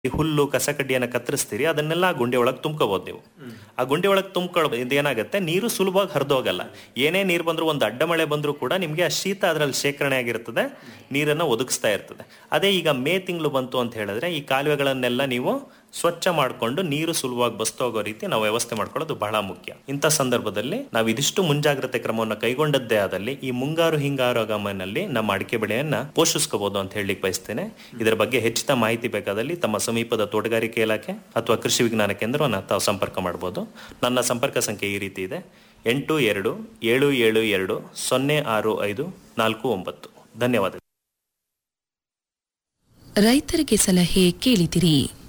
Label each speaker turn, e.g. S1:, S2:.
S1: ಈ ಹುಲ್ಲು ಕಸ ಕಡ್ಡಿಯನ್ನ ಕತ್ತರಿಸ್ತೀರಿ ಅದನ್ನೆಲ್ಲ ಆ ಗುಂಡಿ ಒಳಗೆ ತುಂಬ್ಕೋಬಹುದು ನೀವು ಆ ಗುಂಡಿ ಒಳಗೆ ತುಂಬ್ಕೊಳ್ಳೋ ಇದೇನಾಗುತ್ತೆ ನೀರು ಸುಲಭವಾಗಿ ಹರಿದೋಗಲ್ಲ ಏನೇ ನೀರು ಬಂದ್ರು ಒಂದು ಅಡ್ಡ ಮಳೆ ಬಂದರೂ ಕೂಡ ನಿಮಗೆ ಆ ಶೀತ ಅದರಲ್ಲಿ ಶೇಖರಣೆ ಆಗಿರ್ತದೆ ನೀರನ್ನು ಒದಗಿಸ್ತಾ ಇರ್ತದೆ ಅದೇ ಈಗ ಮೇ ತಿಂಗಳು ಬಂತು ಅಂತ ಹೇಳಿದ್ರೆ ಈ ಕಾಲುವೆಗಳನ್ನೆಲ್ಲ ನೀವು ಸ್ವಚ್ಛ ಮಾಡಿಕೊಂಡು ನೀರು ಸುಲಭವಾಗಿ ಬಸ್ತು ಹೋಗೋ ರೀತಿ ನಾವು ವ್ಯವಸ್ಥೆ ಮಾಡ್ಕೊಳ್ಳೋದು ಬಹಳ ಮುಖ್ಯ ಇಂಥ ಸಂದರ್ಭದಲ್ಲಿ ನಾವು ಇದಿಷ್ಟು ಮುಂಜಾಗ್ರತೆ ಕ್ರಮವನ್ನು ಕೈಗೊಂಡದ್ದೇ ಆದಲ್ಲಿ ಈ ಮುಂಗಾರು ಹಿಂಗಾರು ಹವಾಮಾನಲ್ಲಿ ನಮ್ಮ ಅಡಿಕೆ ಬೆಳೆಯನ್ನ ಪೋಷಿಸ್ಕೋಬಹುದು ಅಂತ ಹೇಳಲಿಕ್ಕೆ ಬಯಸ್ತೇನೆ ಇದರ ಬಗ್ಗೆ ಹೆಚ್ಚಿನ ಮಾಹಿತಿ ಬೇಕಾದಲ್ಲಿ ತಮ್ಮ ಸಮೀಪದ ತೋಟಗಾರಿಕೆ ಇಲಾಖೆ ಅಥವಾ ಕೃಷಿ ವಿಜ್ಞಾನ ಕೇಂದ್ರವನ್ನು ತಾವು ಸಂಪರ್ಕ ಮಾಡಬಹುದು ನನ್ನ ಸಂಪರ್ಕ ಸಂಖ್ಯೆ ಈ ರೀತಿ ಇದೆ ಎಂಟು ಎರಡು ಏಳು ಏಳು ಎರಡು ಸೊನ್ನೆ ಆರು ಐದು ನಾಲ್ಕು ಒಂಬತ್ತು ಧನ್ಯವಾದ
S2: ರೈತರಿಗೆ ಸಲಹೆ ಕೇಳಿದಿರಿ